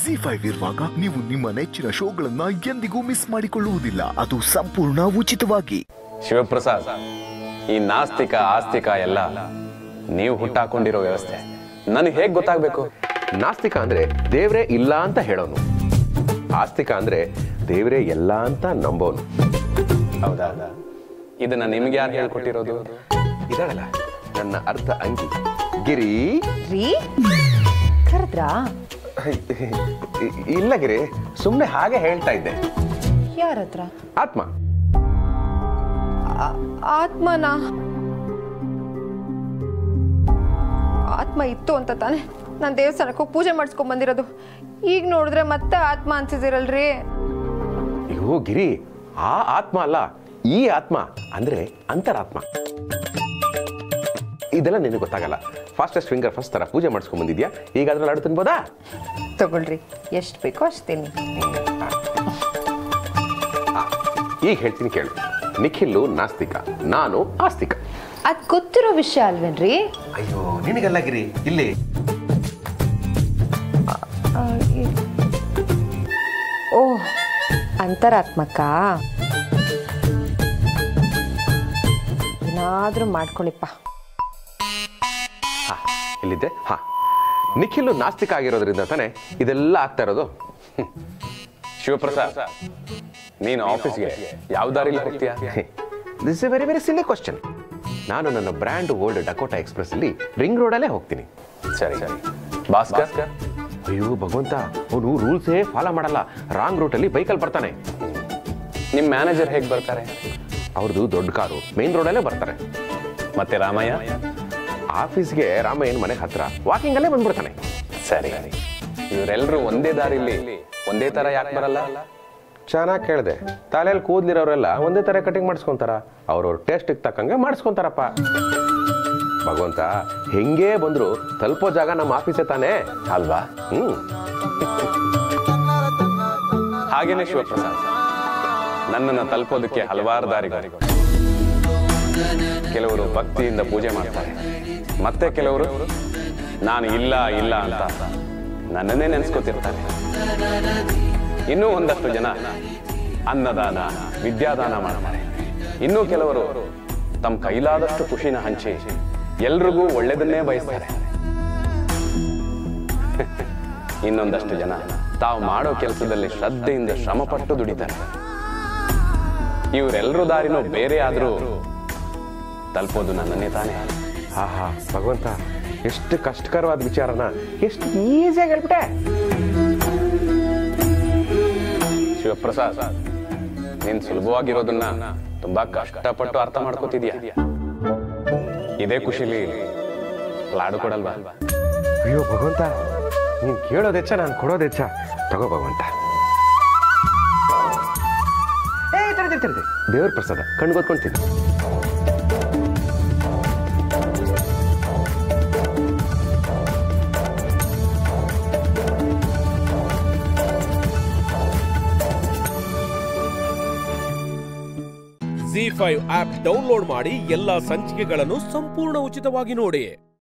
G five ಇರುವಾಗ ನೀವು ನಿಮ್ಮ ನೆಚ್ಚಿನ ಶೋಗಳನ್ನ ಎಂದಿಗೂ ಮಿಸ್ ಮಾಡಿಕೊಳ್ಳುವುದಿಲ್ಲ ಅದು ಸಂಪೂರ್ಣ ಉಚಿತವಾಗಿ ಶಿವಪ್ರಸಾದ್ ಈ ನಾಸ್ತಿಕ ಆಸ್ತಿಕ ಎಲ್ಲ ನೀವು ಹುಟ್ಟಾಕೊಂಡಿರೋ ವ್ಯವಸ್ಥೆ ನನಗೆ ಹೇಗೆ ಗೊತ್ತಾಗ್ಬೇಕು ನಾಸ್ತಿಕ ಅಂದ್ರೆ ದೇವ್ರೇ ಇಲ್ಲ ಅಂತ ಹೇಳೋನು ಆಸ್ತಿಕ ಅಂದ್ರೆ ದೇವ್ರೇ ಎಲ್ಲ ಅಂತ ನಂಬೋನು ಹೌದಾ ಇದನ್ನ ನಿಮ್ಗೆ ಯಾರು ಹೇಳ್ಕೊಟ್ಟಿರೋದು ಇದಾಳಲ್ಲ ನನ್ನ ಅರ್ಧ ಅಂಗಿ ಗಿರಿ ರೀ ಕರೆದ್ರಾ ಇ- ಇಲ್ಲ ಗಿರಿ ಸುಮ್ಮನೆ ಹಾಗೆ ಹೇಳ್ತಾ ಇದ್ದೆ ಯಾರ ಹತ್ರ ಆತ್ಮ ಆತ್ಮನ ಆತ್ಮ ಇತ್ತು ಅಂತ ತಾನೆ ನಾನು ದೇವಸ್ಥಾನಕ್ಕೆ ಹೋಗಿ ಪೂಜೆ ಮಾಡಿಸ್ಕೊಂಡ್ ಬಂದಿರೋದು ಈಗ ನೋಡಿದ್ರೆ ಮತ್ತೆ ಆತ್ಮ ಅನ್ಸಿದಿರಲ್ರಿ ಅಯ್ಯೋ ಗಿರಿ ಆ ಆತ್ಮ ಅಲ್ಲ ಈ ಆತ್ಮ ಅಂದ್ರೆ ಅಂತರಾತ್ಮ ಇದೆಲ್ಲ ನಿನಗೆ ಗೊತ್ತಾಗಲ್ಲ ಫಾಸ್ಟೆಸ್ಟ್ ಫಿಂಗರ್ ಫಸ್ಟ್ ತರ ಪೂಜೆ ಮಾಡಿಸ್ಕೊಂಡ್ ಬಂದಿದ್ಯಾ ಈಗ ಅದ್ರಲ್ಲಿ ಆಡು ತಿನ್ಬೋದಾ ತಗೊಳ್ರಿ ಎಷ್ಟು ಬೇಕೋ ಅಷ್ಟು ತಿನ್ನಿ ಈಗ ಹೇಳ್ತೀನಿ ಕೇಳು ನಿಖಿಲ್ಲು ನಾಸ್ತಿಕ ನಾನು ಆಸ್ತಿಕ ಅದ್ ಗೊತ್ತಿರೋ ವಿಷಯ ಅಲ್ವೇನ್ರಿ ಅಯ್ಯೋ ನಿನಗೆಲ್ಲ ಗಿರಿ ಇಲ್ಲಿ ಆ, ಈ- ಓ ಅಂತರಾತ್ಮಕ್ಕ ಏನಾದ್ರೂ ಮಾಡ್ಕೊಳ್ಳಿಪ್ಪ ಹಾ ಇಲ್ಲಿದ್ದೆ ಹಾ ನಿಖಿಲ್ಲು ನಾಸ್ತಿಕ ಆಗಿರೋದ್ರಿಂದ ತಾನೇ ಇದೆಲ್ಲ ಆಗ್ತಾ ಇರೋದು ಶಿವಪ್ರಸಾದ್ ನೀನು ಆಫೀಸ್ಗೆ ಯಾವ ದಾರಿಲಿ ಹೋಗ್ತೀಯಾ this a very very silly question ನಾನು ನನ್ನ ಬ್ರ್ಯಾಂಡ್ ಓಲ್ಡ್ ಡಕೋಟಾ ಎಕ್ಸ್ಪ್ರೆಸ್ ಅಲ್ಲಿ ರಿಂಗ್ ರೋಡಲ್ಲೇ ಹೋಗ್ತೀನಿ ಸರಿ ಸರಿ ಭಾಸ್ಕರ್ ಅಯ್ಯೋ ಭಗವಂತ ಅವನು ರೂಲ್ಸೇ ಫಾಲೋ ಮಾಡಲ್ಲ ರಾಂಗ್ ರೂಟಲ್ಲಿ ಬೈಕಲ್ಲಿ ಬರ್ತಾನೆ ನಿಮ್ ಮ್ಯಾನೇಜರ್ ಹೇಗೆ ಬರ್ತಾರೆ ಅವ್ರದ್ದು ದೊಡ್ಡ ಕಾರು ಮೇನ್ ರೋಡಲ್ಲೇ ಬರ್ತಾರೆ ಮತ್ತೆ ರಾಮಯ್ಯ ಆಫೀಸ್ಗೆ ರಾಮಯ್ಯನ ಮನೆ ಹತ್ರ ವಾಕಿಂಗ್ ಅಲ್ಲೇ ಬಂದ್ಬಿಡ್ತಾನೆ ಸರಿ ಇವರೆಲ್ಲರೂ ಒಂದೇ ದಾರಿಲಿ ಒಂದೇ ತರ ಯಾಕೆ ಬರಲ್ಲ ಚೆನ್ನಾಗಿ ಕೇಳಿದೆ ತಲೆಯಲ್ಲಿ ಕೂದ್ಲಿರೋರೆಲ್ಲ ಒಂದೇ ತರ ಕಟಿಂಗ್ ಮಾಡಿಸ್ಕೊಂತಾರ ಅವ್ರವ್ರ ಟೇಸ್ಟಿಗೆ ತಕ್ಕಂಗೆ ಮಾಡಿಸ್ಕೊಂತಾರಪ್ಪ ಭಗವಂತ ಹೆಂಗೇ ಬಂದ್ರು ತಲುಪೋ ಜಾಗ ನಮ್ಮ ಆಫೀಸೇ ತಾನೇ ಅಲ್ವಾ ಹ್ಮ್ ಹಾಗೇನೆ ಶಿವಪ್ರಸಾದ್ ನನ್ನನ್ನು ತಲುಪೋದಕ್ಕೆ ಹಲವಾರು ದಾರಿಗಳು ಕೆಲವರು ಭಕ್ತಿಯಿಂದ ಪೂಜೆ ಮಾಡ್ತಾರೆ ಮತ್ತೆ ಕೆಲವರು ನಾನು ಇಲ್ಲ ಇಲ್ಲ ಅಂತ ನನ್ನನ್ನೇ ನೆನೆಸ್ಕೊತಿರ್ತಾರೆ ಇನ್ನೂ ಒಂದಷ್ಟು ಜನ ಅನ್ನದಾನ ವಿದ್ಯಾದಾನ ಮಾಡ್ತಾರೆ ಇನ್ನೂ ಕೆಲವರು ತಮ್ಮ ಕೈಲಾದಷ್ಟು ಖುಷಿನ ಹಂಚಿ ಎಲ್ರಿಗೂ ಒಳ್ಳೆಯದನ್ನೇ ಬಯಸ್ತಾರೆ ಇನ್ನೊಂದಷ್ಟು ಜನ ತಾವು ಮಾಡೋ ಕೆಲಸದಲ್ಲಿ ಶ್ರದ್ಧೆಯಿಂದ ಶ್ರಮಪಟ್ಟು ದುಡಿತಾರೆ ಇವರೆಲ್ಲರೂ ದಾರಿನೂ ಬೇರೆ ಆದ್ರೂ ತಲುಪೋದು ನನ್ನನ್ನೇ ತಾನೇ ಹಾ ಹಾ ಭಗವಂತ ಎಷ್ಟು ಕಷ್ಟಕರವಾದ ವಿಚಾರನ ಎಷ್ಟು ಈಸಿಯಾಗಿ ಹೇಳ್ಬಿಟ್ಟೆ ಶಿವಪ್ರಸಾದ್ ನೀನ್ ಸುಲಭವಾಗಿರೋದನ್ನ ತುಂಬಾ ಕಷ್ಟಪಟ್ಟು ಅರ್ಥ ಮಾಡ್ಕೋತಿದ್ಯಾ ಇದೇ ಖುಷಿಲಿ ಲಾಡು ಕೊಡಲ್ವಾ ಅಯ್ಯೋ ಭಗವಂತ ನೀನ್ ಕೇಳೋದು ಹೆಚ್ಚ ನಾನು ಕೊಡೋದು ಹೆಚ್ಚ ತಗೋ ಭಗವಂತ ಏ ತಡೆ ತಡೆ ತಡೆ ದೇವ್ರ ಪ್ರಸಾದ ಕಣ್ಗೊತ್ಕೊಂತೀನಿ ಜಿ ಫೈವ್ ಆಪ್ ಡೌನ್ಲೋಡ್ ಮಾಡಿ ಎಲ್ಲಾ ಸಂಚಿಕೆಗಳನ್ನು ಸಂಪೂರ್ಣ ಉಚಿತವಾಗಿ ನೋಡಿ